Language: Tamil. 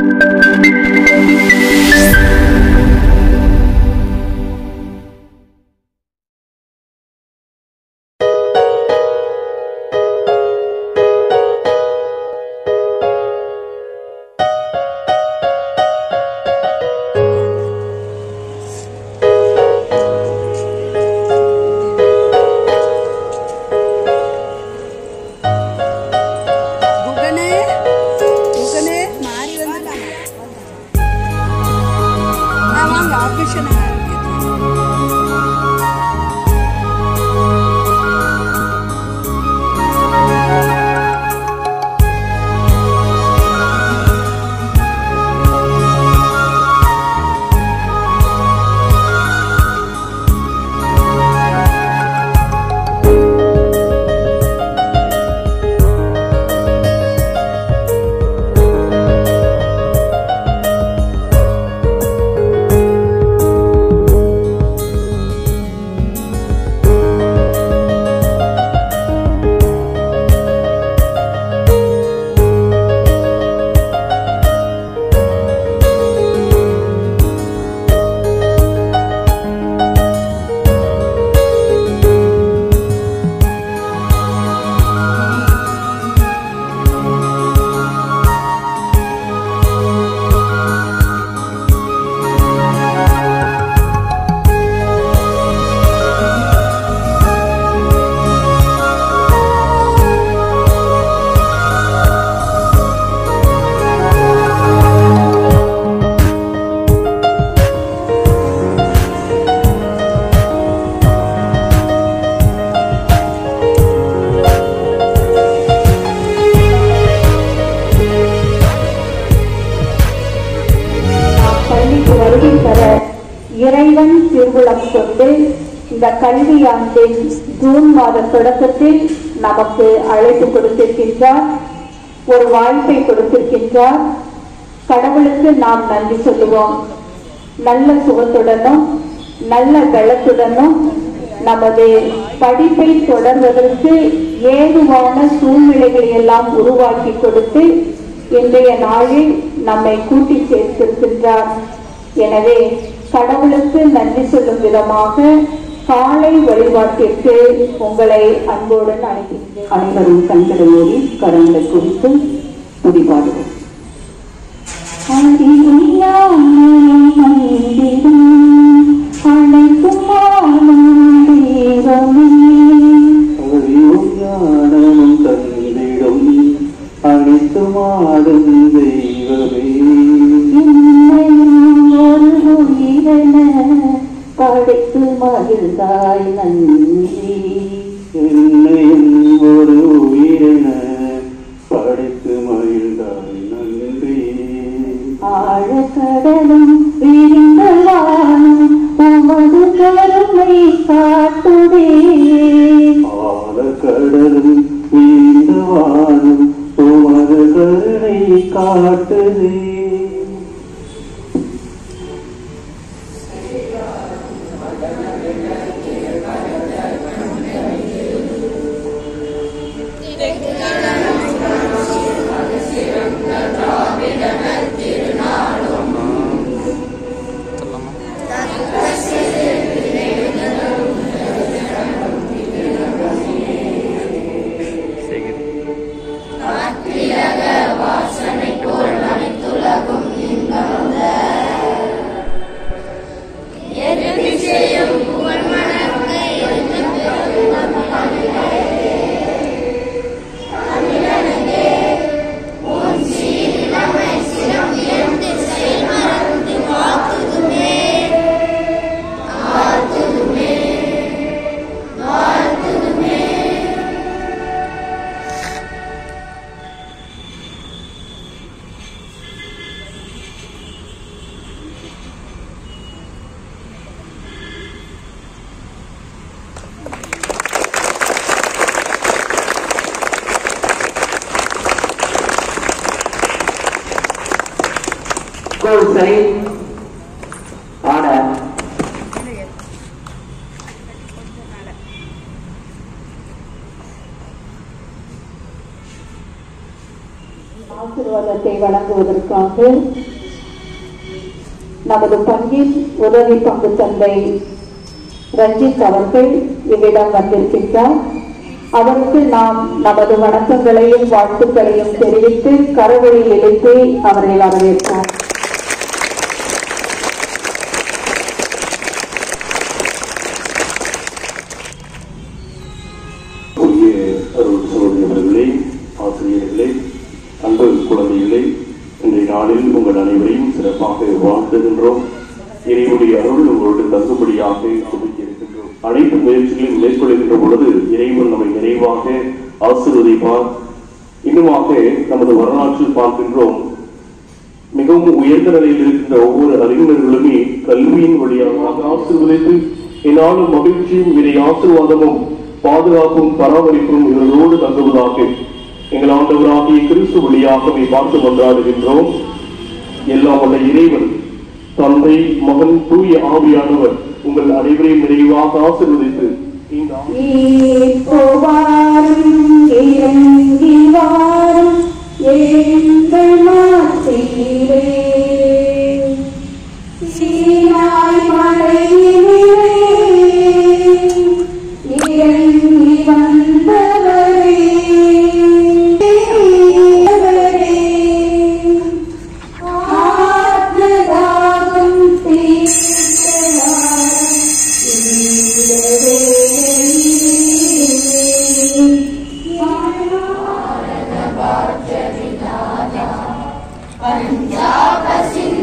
குகனே குகனே மாறி வந்து வாங்க ஆபரேஷன் நாம் பள்ளிக்கு வருகை தர இறைவன் திருவுளம் கொண்டு இந்த கல்வியாண்டின் ஜூன் மாத தொடக்கத்தில் நமக்கு அழைப்பு கொடுத்திருக்கின்றார் ஒரு வாய்ப்பை கொடுத்திருக்கின்றார் கடவுளுக்கு நாம் நன்றி சொல்லுவோம் நல்ல சுகத்துடனும் நல்ல பலத்துடனும் நமது படிப்பை தொடர்வதற்கு ஏதுவான சூழ்நிலைகளை எல்லாம் உருவாக்கி கொடுத்து இன்றைய நாளில் நம்மை கூட்டி சேர்த்திருக்கின்றார் எனவே கடவுளுக்கு நன்றி சொல்லும் விதமாக காலை வழிபாட்டிற்கு உங்களை அன்புடன் அழைக்கின்றேன் அனைவரும் கண்களை மூடி கரங்களை குறித்து துதிபாடுவோம் ஞானமும் தந்திடும் அனைத்துமாடும் தெய்வமே படைத்து மகிழ்ந்தாய் நன்றி என்னையும் ஒரு உயிரென படைத்து மகிழ்ந்தாய் நன்றி ஆழக்கடலும் விரிந்தவானும் உமது கருமை காட்டுதே ஆழக்கடலும் வீழ்ந்தவானும் உமது கருணை காட்டுதே Goal setting. Order. ஆசீர்வாதத்தை வழங்குவதற்காக நமது பங்கின் உதவி பங்கு தந்தை ரஞ்சித் அவர்கள் இவ்விடம் வந்திருக்கின்றார் அவருக்கு நாம் நமது வணக்கங்களையும் வாழ்த்துக்களையும் தெரிவித்து கரவழி எழுப்பி அவரை வரவேற்றார் புதிய அருள் சகோதரர்களே ஆசிரியர்களே அன்பு குழந்தைகளே இன்றைய நாளில் உங்கள் அனைவரையும் சிறப்பாக வாழ்த்துகின்றோம் இறைவனுடைய அருள் உங்களோடு தங்குபடியாக இருக்கின்றோம் அனைத்து முயற்சிகளையும் மேற்கொள்கின்ற பொழுது இறைவன் நம்மை நிறைவாக ஆசீர்வதிப்பார் இன்னுமாக நமது வரலாற்றில் பார்க்கின்றோம் மிகவும் உயர்ந்த நிலையில் இருக்கின்ற ஒவ்வொரு அறிஞர்களுமே கல்வியின் வழியாக ஆசீர்வதித்து என்னாலும் மகிழ்ச்சியும் இதை ஆசீர்வாதமும் பாதுகாப்பும் பராமரிப்பும் இவர்களோடு தங்குவதாக எங்கள் ஆண்டவராகிய கிறிஸ்து வழியாகவே பார்த்து கொண்டாடுகின்றோம் எல்லாம் வல்ல இறைவன் தந்தை மகன் தூய ஆவியானவர் உங்கள் அனைவரையும் நிறைவாக ஆசீர்வதித்து இந்த ஆண்டு ஈர்ப்புவாரும் இறங்கி வாரும் எங்கள் நாட்டிலே. சீனாய் மலையிலே இறங்கி வந்தவரே வந்தவரே, ஆத்மதாகம் தீர்த்தவாரும் பஞ்சாப சிந்து